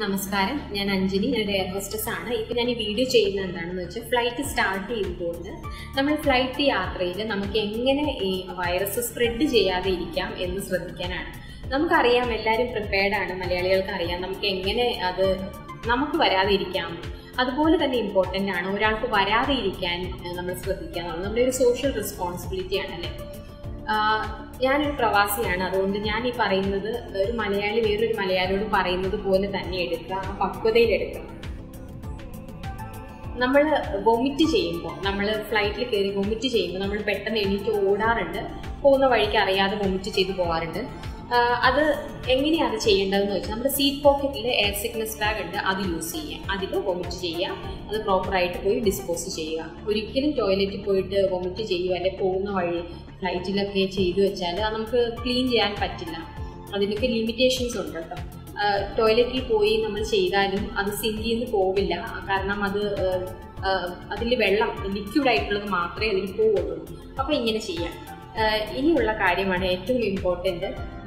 നമസ്കാരം ഞാൻ അഞ്ജലി ഞാൻ എയർ ഹോസ്റ്റസ് ആണ് ഇപ്പം ഞാൻ ഈ വീഡിയോ ചെയ്യുന്നത് എന്താണെന്ന് വെച്ചാൽ ഫ്ലൈറ്റ് സ്റ്റാർട്ട് ചെയ്തുകൊണ്ട് നമ്മൾ ഫ്ലൈറ്റ് യാത്രയിൽ നമുക്ക് എങ്ങനെ ഈ വൈറസ് സ്പ്രെഡ് ചെയ്യാതെ ഇരിക്കാം എന്ന് ശ്രദ്ധിക്കാനാണ് നമുക്കറിയാം എല്ലാവരും പ്രിപ്പയർഡ് ആണ് മലയാളികൾക്ക് അറിയാം നമുക്ക് എങ്ങനെ അത് നമുക്ക് വരാതെ ഇരിക്കാം അതുപോലെ തന്നെ ഇമ്പോർട്ടൻ്റ് ആണ് ഒരാൾക്ക് വരാതെ ഇരിക്കാൻ ഏഹ്, നമ്മൾ ശ്രദ്ധിക്കുക എന്നുള്ളത് നമ്മുടെ ഒരു സോഷ്യൽ റെസ്പോൺസിബിലിറ്റി ആണല്ലേ ആഹ് ഞാനൊരു പ്രവാസിയാണ് അതുകൊണ്ട് ഞാൻ ഈ പറയുന്നത് ഒരു മലയാളി വേറൊരു മലയാളിയോട് പറയുന്നത് പോലെ തന്നെ എടുക്കുക ആ പക്വതയിൽ എടുക്കുക നമ്മൾ വൊമിറ്റ് ചെയ്യുമ്പോൾ നമ്മൾ ഫ്ലൈറ്റിൽ കയറി വൊമിറ്റ് ചെയ്യുമ്പോൾ നമ്മൾ പെട്ടെന്ന് എണീറ്റ് ഓടാറുണ്ട് പോകുന്ന വഴിക്ക് അറിയാതെ വൊമിറ്റ് ചെയ്ത് പോകാറുണ്ട് ആഹ് അത് എങ്ങനെയാണ് അത് ചെയ്യേണ്ടതെന്ന് വെച്ചാൽ നമ്മുടെ സീറ്റ് പോക്കറ്റിൽ എയർ സിക്നസ് ബാഗ് ഉണ്ട് അത് യൂസ് ചെയ്യുക അതിൽ വൊമിറ്റ് ചെയ്യുക അത് പ്രോപ്പറായിട്ട് പോയി ഡിസ്പോസ് ചെയ്യുക ഒരിക്കലും ടോയ്ലറ്റിൽ പോയിട്ട് വൊമിറ്റ് ചെയ്യുക അല്ലെങ്കിൽ പോകുന്ന വഴി ഫ്ലൈറ്റിലൊക്കെ ചെയ്തു വെച്ചാൽ അത് നമുക്ക് ക്ലീൻ ചെയ്യാൻ പറ്റില്ല അതിനൊക്കെ ലിമിറ്റേഷൻസ് ഉണ്ട് കേട്ടോ ടോയ്ലറ്റിൽ പോയി നമ്മൾ ചെയ്താലും അത് സിങ്ക് ചെയ്ത് പോവില്ല കാരണം അത് അതിൽ വെള്ളം ലിക്വിഡ് ആയിട്ടുള്ളത് മാത്രമേ അതിൽ പോവുള്ളൂ അപ്പോൾ ഇങ്ങനെ ചെയ്യാം ആഹ് ഇനിയുള്ള കാര്യമാണ് ഏറ്റവും ഇമ്പോർട്ടൻ്റ്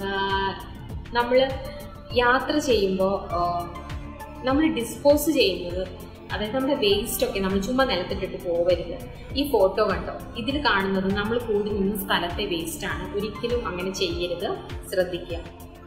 നമ്മൾ യാത്ര ചെയ്യുമ്പോൾ നമ്മൾ ഡിസ്പോസ് ചെയ്യുന്നത് അതായത് നമ്മുടെ വേസ്റ്റ് ഒക്കെ നമ്മൾ ചുമ്മാ നിലത്തിട്ടിട്ട് പോവരുത് ഈ ഫോട്ടോ കണ്ടോ ഇതിൽ കാണുന്നത് നമ്മൾ കൂടി നിന്ന സ്ഥലത്തെ വേസ്റ്റ് ആണ് ഒരിക്കലും അങ്ങനെ ചെയ്യരുത് ശ്രദ്ധിക്കുക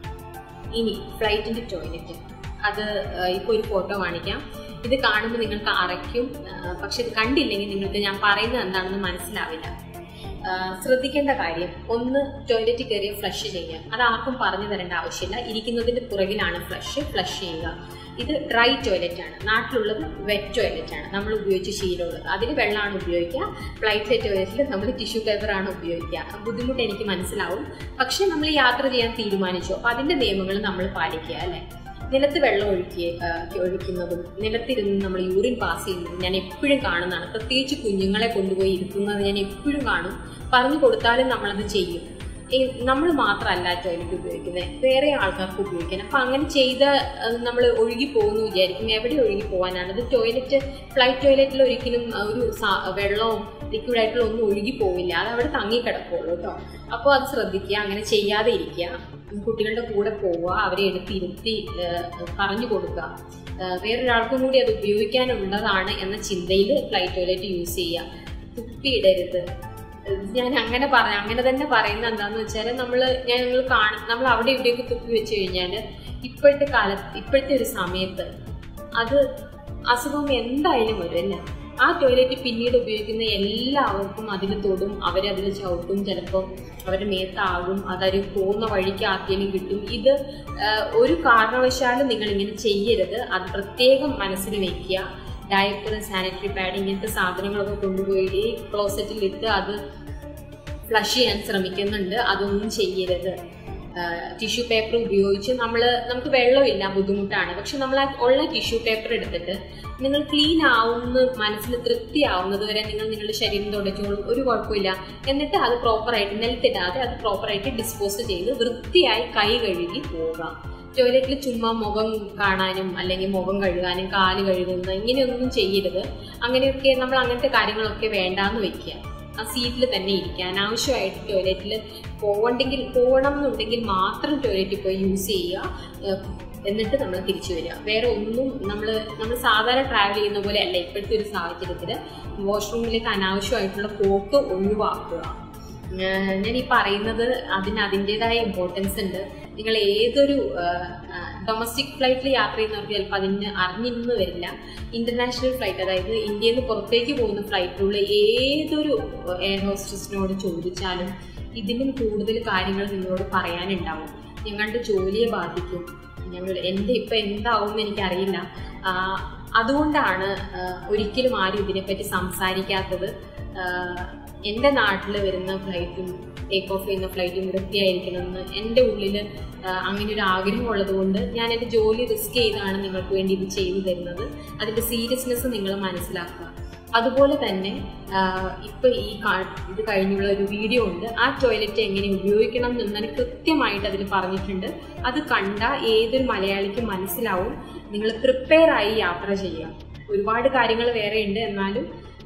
ഇനി ഫ്ലൈറ്റിന്റെ ടോയ്ലറ്റ് അത് ഇപ്പോൾ ഒരു ഫോട്ടോ കാണിക്കാം ഇത് കാണുമ്പോൾ നിങ്ങൾക്ക് അറയ്ക്കും ആ, പക്ഷെ ഇത് കണ്ടില്ലെങ്കിൽ നിങ്ങൾക്ക് ഞാൻ പറയുന്നത് എന്താണെന്ന് മനസ്സിലാവില്ല ആ, ശ്രദ്ധിക്കേണ്ട കാര്യം ഒന്ന് ടോയ്ലറ്റിൽ കയറി ഫ്ലഷ് ചെയ്യുക അത് ആർക്കും പറഞ്ഞു തരേണ്ട ആവശ്യമില്ല ഇരിക്കുന്നതിന്റെ പുറകിലാണ് ഫ്ലഷ് ഫ്ലഷ് ചെയ്യുക ഇത് ഡ്രൈ ടോയ്ലറ്റ് ആണ് നാട്ടിലുള്ളത് വെറ്റ് ടോയ്ലറ്റ് ആണ് നമ്മൾ ഉപയോഗിച്ച് ശീലമുള്ളത് അതിൽ വെള്ളമാണ് ഉപയോഗിക്കുക ഫ്ലൈറ്റിലെ ടോയ്ലറ്റിൽ നമ്മൾ ടിഷ്യൂ പേപ്പർ ആണ് ഉപയോഗിക്കുക ബുദ്ധിമുട്ട് എനിക്ക് മനസ്സിലാവും പക്ഷെ നമ്മൾ യാത്ര ചെയ്യാൻ തീരുമാനിച്ചു അപ്പോൾ അതിന്റെ നിയമങ്ങൾ നമ്മൾ പാലിക്കുക അല്ലേ നിലത്ത് വെള്ളം ഒഴുക്കിയ ആ, ഒഴിക്കുന്നതും നിലത്തിരുന്ന് നമ്മൾ യൂറിൻ പാസ് ചെയ്യുന്നതും ഞാൻ എപ്പോഴും കാണുന്നതാണ് പ്രത്യേകിച്ച് കുഞ്ഞുങ്ങളെ കൊണ്ടുപോയി ഇരുത്തുന്നത് ഞാൻ എപ്പോഴും കാണും പറഞ്ഞു കൊടുത്താലും നമ്മളത് ചെയ്യും ഈ നമ്മൾ മാത്രമല്ല ടോയ്ലറ്റ് ഉപയോഗിക്കുന്നത് വേറെ ആൾക്കാർക്ക് ഉപയോഗിക്കാൻ അപ്പം അങ്ങനെ ചെയ്ത നമ്മൾ ഒഴുകി പോകുന്നു വിചാരിക്കും എവിടെ ഒഴുകി പോകാനാണ് അത് ടോയ്ലറ്റ് ഫ്ലൈറ്റ് ടോയ്ലറ്റിൽ ഒരിക്കലും ആ, ഒരു സാ- വെള്ളവും ലിക്വിഡ് ആയിട്ടുള്ള ഒന്നും ഒഴുകി പോവില്ല അത് അവിടെ തങ്ങിക്കിടക്കുള്ളൂ കേട്ടോ അപ്പോൾ അത് ശ്രദ്ധിക്കുക അങ്ങനെ ചെയ്യാതെ ഇരിക്കുക കുട്ടികളുടെ കൂടെ പോവുക അവരെ എടുത്തിരുത്തി പറഞ്ഞു കൊടുക്കുക ആ, വേറൊരാൾക്കും കൂടി അത് ഉപയോഗിക്കാനുള്ളതാണ് എന്ന ചിന്തയിൽ ഫ്ലൈറ്റ് ടോയ്ലറ്റ് യൂസ് ചെയ്യുക തുപ്പിയിടരുത് ഞാൻ അങ്ങനെ പറഞ്ഞ അങ്ങനെ തന്നെ പറയുന്നത് എന്താന്ന് വെച്ചാൽ നമ്മൾ ഞാൻ നിങ്ങൾ കാണും നമ്മൾ അവിടെ ഇവിടെയൊക്കെ തുപ്പി വെച്ച് കഴിഞ്ഞാൽ ഇപ്പോഴത്തെ കാലത്ത് ഇപ്പോഴത്തെ ഒരു സമയത്ത് അത് അസുഖം എന്തായാലും വരും അല്ലേ ആ ടോയ്ലറ്റ് പിന്നീട് ഉപയോഗിക്കുന്ന എല്ലാവർക്കും അതിൽ തൊടും അവരതിൽ ചവിട്ടും ചിലപ്പോൾ അവരുടെ മേത്താകും അതൊരു പോകുന്ന വഴിക്ക് ആർക്കെങ്കിലും കിട്ടും ഇത് ആ, ഒരു കാരണവശാലും നിങ്ങൾ ഇങ്ങനെ ചെയ്യരുത് അത് പ്രത്യേകം മനസ്സിൽ വെക്കുക ഡയപ്പർ സാനിറ്ററി പാഡ് ഇങ്ങനത്തെ സാധനങ്ങളൊക്കെ കൊണ്ടുപോയി ക്ലോസറ്റിൽ ഇട്ട് അത് ഫ്ലഷ് ചെയ്യാൻ ശ്രമിക്കുന്നുണ്ട് അതൊന്നും ചെയ്യരുത് ടിഷ്യൂ പേപ്പർ ഉപയോഗിച്ച് നമ്മൾ നമുക്ക് വെള്ളമില്ല ബുദ്ധിമുട്ടാണ് പക്ഷെ നമ്മൾ ആ ഉള്ള ടിഷ്യൂ പേപ്പർ എടുത്തിട്ട് നിങ്ങൾ ക്ലീൻ ആവുന്ന മനസ്സിൽ തൃപ്തിയാവുന്നത് വരെ നിങ്ങൾ നിങ്ങളുടെ ശരീരം തുടച്ചോളും ഒരു കുഴപ്പമില്ല എന്നിട്ട് അത് പ്രോപ്പറായിട്ട് നിലത്തിടാതെ അത് പ്രോപ്പറായിട്ട് ഡിസ്പോസ് ചെയ്ത് വൃത്തിയായി കൈ കഴുകി പോവുക ടോയ്ലറ്റിൽ ചുമ്മാ മുഖം കാണാനും അല്ലെങ്കിൽ മുഖം കഴുകാനും കാല് കഴുകുന്ന ഇങ്ങനെയൊന്നും ചെയ്യരുത് അങ്ങനെയൊക്കെ നമ്മൾ അങ്ങനത്തെ കാര്യങ്ങളൊക്കെ വേണ്ടാന്ന് വെക്കുക ആ സീറ്റിൽ തന്നെ ഇരിക്കുക അനാവശ്യമായിട്ട് ടോയ്ലറ്റിൽ പോവണ്ടെങ്കിൽ പോകണം എന്നുണ്ടെങ്കിൽ മാത്രം ടോയ്ലറ്റിൽ പോയി യൂസ് ചെയ്യുക ഏഹ് എന്നിട്ട് നമ്മൾ തിരിച്ചു വരിക വേറെ ഒന്നും നമ്മൾ നമ്മൾ സാധാരണ ട്രാവൽ ചെയ്യുന്ന പോലെ അല്ല ഇപ്പോഴത്തെ ഒരു സാഹചര്യത്തിൽ വാഷ്റൂമിലേക്ക് അനാവശ്യമായിട്ടുള്ള പോക്ക് ഒഴിവാക്കുക ഏഹ് ഞാൻ ഈ പറയുന്നത് അതിന് അതിൻ്റെതായ ഇമ്പോർട്ടൻസ് ഉണ്ട് നിങ്ങൾ ഏതൊരു ഡൊമസ്റ്റിക് ഫ്ലൈറ്റിൽ യാത്ര ചെയ്യുന്നവർക്ക് ചിലപ്പോൾ അതിന് അറിഞ്ഞിരുന്നു വരില്ല ഇന്റർനാഷണൽ ഫ്ലൈറ്റ് അതായത് ഇന്ത്യയിൽ നിന്ന് പുറത്തേക്ക് പോകുന്ന ഫ്ലൈറ്റിലുള്ള ഏതൊരു എയർ ഹോസ്റ്റസിനോട് ചോദിച്ചാലും ഇതിനും കൂടുതൽ കാര്യങ്ങൾ നിങ്ങളോട് പറയാനുണ്ടാവും ഞങ്ങളുടെ ജോലിയെ ബാധിക്കും ഞങ്ങൾ എൻ്റെ ഇപ്പം എന്താവും എന്ന് എനിക്കറിയില്ല ആ, അതുകൊണ്ടാണ് ആ, ഒരിക്കലും ആരും ഇതിനെപ്പറ്റി സംസാരിക്കാത്തത് ആഹ് എൻ്റെ നാട്ടിൽ വരുന്ന ഫ്ലൈറ്റും ടേക്ക് ഓഫ് ചെയ്യുന്ന ഫ്ലൈറ്റും വൃത്തിയായിരിക്കണമെന്ന് എൻ്റെ ഉള്ളിൽ അങ്ങനെ ഒരു ആഗ്രഹം ഉള്ളതുകൊണ്ട് ഞാൻ എൻ്റെ ജോലി റിസ്ക് ചെയ്താണ് നിങ്ങൾക്ക് വേണ്ടി ഇത് ചെയ്തു തരുന്നത് അതിൻ്റെ സീരിയസ്നെസ് നിങ്ങൾ മനസ്സിലാക്കുക അതുപോലെ തന്നെ ആഹ് ഇപ്പൊ ഈ കാ- ഇത് കഴിഞ്ഞുള്ള ഒരു വീഡിയോ ഉണ്ട് ആ ടോയ്ലറ്റ് എങ്ങനെ ഉപയോഗിക്കണം എന്നതിന് കൃത്യമായിട്ട് അതിൽ പറഞ്ഞിട്ടുണ്ട് അത് കണ്ട ഏതൊരു മലയാളിക്കും മനസ്സിലാവും നിങ്ങൾ പ്രിപ്പയർ ആയി യാത്ര ചെയ്യുക ഒരുപാട് കാര്യങ്ങൾ വേറെ ഉണ്ട് എന്നാലും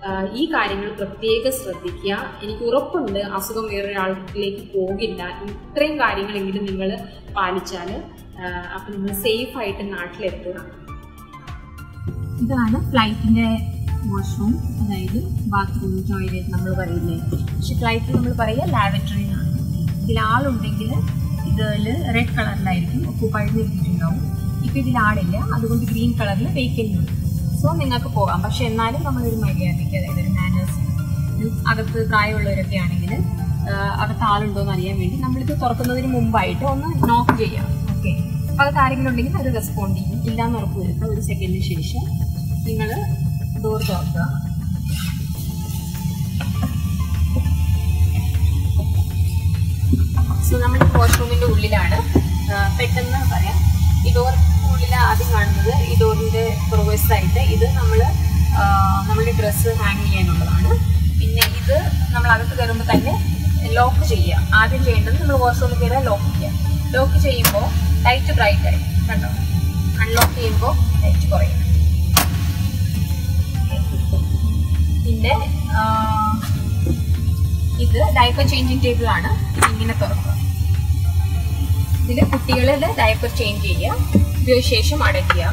ആഹ് ഈ കാര്യങ്ങൾ പ്രത്യേകം ശ്രദ്ധിക്കുക എനിക്ക് ഉറപ്പുണ്ട് അസുഖം വേറൊരാളിലേക്ക് പോകില്ല ഇത്രയും കാര്യങ്ങളെങ്കിലും നിങ്ങൾ പാലിച്ചാൽ അപ്പം നിങ്ങൾ സേഫ് ആയിട്ട് നാട്ടിലെത്തുക ഇതാണ് ഫ്ലൈറ്റിന്റെ വാഷ്റൂം അതായത് ബാത്റൂം ടോയ്ലറ്റ് നമ്മൾ പറയില്ലേ പക്ഷെ ഫ്ലൈറ്റിൽ നമ്മൾ പറയുക ലാബറട്ടറി എന്നാണ് ഇതിൽ ആളുണ്ടെങ്കിൽ ഇതിൽ റെഡ് കളറിലായിരിക്കും ഒക്കുപ്പഴുന്ന് എഴുതിയിട്ടുണ്ടാവും ഇപ്പം ഇതിൽ ആളില്ല അതുകൊണ്ട് ഗ്രീൻ കളറിൽ വേക്കൻറ്റ് ഉണ്ട് സോ നിങ്ങൾക്ക് പോകാം പക്ഷെ എന്നാലും നമ്മളൊരു മര്യാദയ്ക്ക് അതായത് ഒരു മാനേഴ്സ് അകത്ത് പ്രായമുള്ളവരൊക്കെ ആണെങ്കിൽ അകത്ത് ആളുണ്ടോ എന്ന് അറിയാൻ വേണ്ടി നമ്മളിത് തുറക്കുന്നതിന് മുമ്പായിട്ട് ഒന്ന് നോക്ക് ചെയ്യാം ഓക്കെ അകത്ത് ആരെങ്കിലും ഉണ്ടെങ്കിൽ അത് റെസ്പോണ്ട് ചെയ്യും ഇല്ലാന്ന് ഉറപ്പ് വരുത്തുക ഒരു സെക്കൻഡിന് ശേഷം നിങ്ങൾ ഡോർ തുറക്കുക സോ നമ്മൾ വാഷ്റൂമിന്റെ ഉള്ളിലാണ് ആ, പെട്ടെന്ന് പറയാം ഈ ഡോറിന്റെ ഉള്ളിൽ ആദ്യം കാണുന്നത് ഈ ഡോറിന്റെ പുറകുവശത്തായിട്ട് ഇത് നമ്മൾ നമ്മളുടെ ഡ്രസ്സ് ഹാങ് ചെയ്യാനുള്ളതാണ് പിന്നെ ഇത് നമ്മൾ അകത്ത് കയറുമ്പോൾ തന്നെ ലോക്ക് ചെയ്യുക ആദ്യം ചെയ്യേണ്ടത് നമ്മൾ വാഷ്റൂമിൽ കയറിയാൽ ലോക്ക് ചെയ്യുക ലോക്ക് ചെയ്യുമ്പോൾ ലൈറ്റ് ബ്രൈറ്റ് ആയി കണ്ടോ അൺലോക്ക് ചെയ്യുമ്പോൾ ലൈറ്റ് കുറയും പിന്നെ ആ, ഇത് ഡയപ്പർ ചേഞ്ചിങ് ടേബിൾ ആണ് ഇത് ഇങ്ങനെ തുറക്കുക ഇതിൽ കുട്ടികളുടെ ഡയപ്പർ ചേഞ്ച് ചെയ്യുക ഉപയോഗിച്ച ശേഷം അടയ്ക്കുക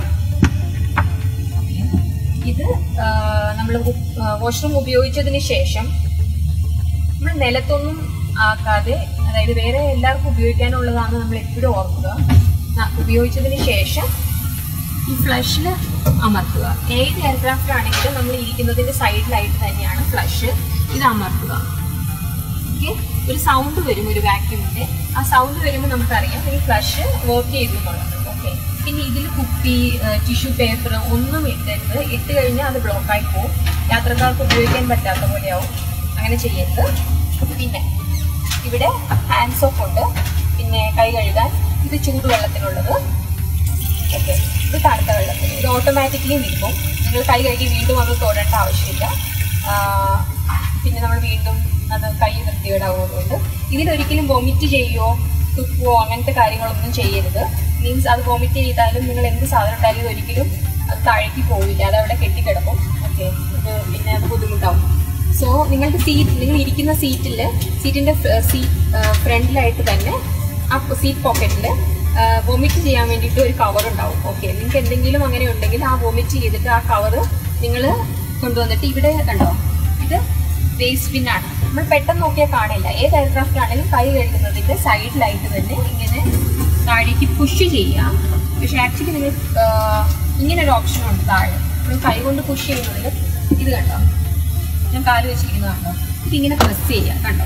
ഇത് നമ്മൾ വാഷ്റൂം ഉപയോഗിച്ചതിന് ശേഷം നമ്മൾ നിലത്തൊന്നും ആക്കാതെ അതായത് വേറെ എല്ലാവർക്കും ഉപയോഗിക്കാനുള്ളതാണ് നമ്മൾ എപ്പോഴും ഓർക്കുക ന- ഉപയോഗിച്ചതിന് ശേഷം ഈ ഫ്ലഷിൽ അമർത്തുക ഏത് എയർക്രാഫ്റ്റ് ആണെങ്കിലും നമ്മൾ ഇരിക്കുന്നതിന്റെ സൈഡിലായിട്ട് തന്നെയാണ് ഫ്ലഷ് ഇത് അമർത്തുക ഓക്കെ ഒരു സൗണ്ട് വരും ഒരു വാക്യൂമിന്റെ ആ സൗണ്ട് വരുമ്പോൾ നമുക്കറിയാം ഈ ഫ്ലഷ് വർക്ക് ചെയ്തു എന്നുള്ളത് ഓക്കെ പിന്നെ ഇതിൽ കുപ്പി ടിഷ്യൂ പേപ്പർ ഒന്നും ഇട്ടരുത് ഇട്ട് കഴിഞ്ഞാൽ അത് ബ്ലോക്കായി പോകും യാത്രക്കാർക്ക് ഉപയോഗിക്കാൻ പറ്റാത്ത പോലെയാവും അങ്ങനെ ചെയ്യരുത് പിന്നെ ഇവിടെ ഹാൻഡ് സോപ്പ് ഉണ്ട് പിന്നെ കൈ കഴുകാൻ ഇത് ചൂടുവെള്ളത്തിനുള്ളത് ഓക്കെ ഇത് തണുത്ത വെള്ളത്തിൽ ഇത് ഓട്ടോമാറ്റിക്കലി നിൽക്കും നിങ്ങൾ കൈ കഴുകി വീണ്ടും അത് തൊടേണ്ട ആവശ്യമില്ല ആ, പിന്നെ നമ്മൾ വീണ്ടും അത് കൈ വൃത്തികേടാവുന്നതുകൊണ്ട് ഇതിലൊരിക്കലും വൊമിറ്റ് ചെയ്യുകയോ തുപ്പുവോ അങ്ങനത്തെ കാര്യങ്ങളൊന്നും ചെയ്യരുത് മീൻസ് അത് വൊമിറ്റ് ചെയ്താലും നിങ്ങൾ എന്ത് സാധനം ഇട്ടാലും ഇതൊരിക്കലും അത് താഴേക്ക് പോവില്ല അത് അവിടെ കെട്ടിക്കിടക്കും ഓക്കെ ഇത് പിന്നെ അത് ബുദ്ധിമുട്ടാവും സോ നിങ്ങൾക്ക് സീറ്റ് നിങ്ങൾ ഇരിക്കുന്ന സീറ്റിൽ സീറ്റിന്റെ ഫ്രണ്ടിലായിട്ട് തന്നെ ആ സീറ്റ് പോക്കറ്റിൽ വൊമിറ്റ് ചെയ്യാൻ വേണ്ടിയിട്ട് ഒരു കവർ ഉണ്ടാവും ഓക്കെ നിങ്ങൾക്ക് എന്തെങ്കിലും അങ്ങനെ ഉണ്ടെങ്കിൽ ആ വൊമിറ്റ് ചെയ്തിട്ട് ആ കവർ നിങ്ങൾ കൊണ്ടുവന്നിട്ട് ഇവിടെ കണ്ടോ ഇത് വേസ്റ്റ് ബിന്നാണ് നമ്മൾ പെട്ടെന്ന് നോക്കിയാൽ കാണില്ല ഏത് എയർക്രാഫ്റ്റ് ആണെങ്കിലും കൈ കഴുകുന്നതിന്റെ സൈഡിലായിട്ട് തന്നെ ഇങ്ങനെ താഴേക്ക് പുഷ് ചെയ്യാം പക്ഷെ ആക്ച്വലി നിങ്ങൾ ഇങ്ങനെ ഒരു ഓപ്ഷൻ ഉണ്ട് താഴെ നമ്മൾ കൈ കൊണ്ട് പുഷ് ചെയ്യുന്നതിൽ ഇത് കണ്ടോ ഞാൻ കാല് വെച്ചിരിക്കുന്നത് കണ്ടോ ഇതിങ്ങനെ പ്രസ് ചെയ്യാം കണ്ടോ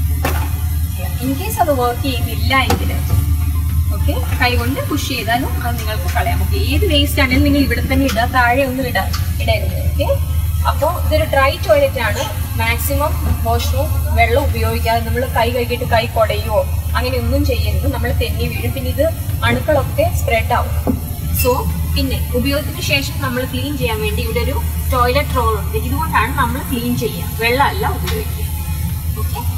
ഇൻ കേസ് അത് വർക്ക് ചെയ്യുന്നില്ല എങ്കിൽ ഓക്കെ കൈ കൊണ്ട് പുഷ് ചെയ്താലും അത് നിങ്ങൾക്ക് കളയാം ഓക്കെ ഏത് വേസ്റ്റ് ആണെങ്കിലും നിങ്ങൾ ഇവിടെ തന്നെ ഇടുക താഴെ ഒന്നും ഇടാ ഇടരുത് ഓക്കെ അപ്പോൾ ഇതൊരു ഡ്രൈ ടോയ്ലറ്റ് ആണ് മാക്സിമം വാഷ്റൂം വെള്ളം ഉപയോഗിക്കാതെ നമ്മൾ കൈ കഴുകിയിട്ട് കൈ കുടയോ അങ്ങനെ ഒന്നും ചെയ്യരുത് നമ്മൾ തെന്നി വീഴും പിന്നെ ഇത് അണുക്കളൊക്കെ സ്പ്രെഡ് ആവും സോ പിന്നെ ഉപയോഗത്തിന് ശേഷം നമ്മൾ ക്ലീൻ ചെയ്യാൻ വേണ്ടി ഇവിടെ ഒരു ടോയ്ലറ്റ് റോൾ ഉണ്ട് ഇതുകൊണ്ടാണ് നമ്മൾ ക്ലീൻ ചെയ്യുക വെള്ളമല്ല ഉപയോഗിക്കുക ഓക്കെ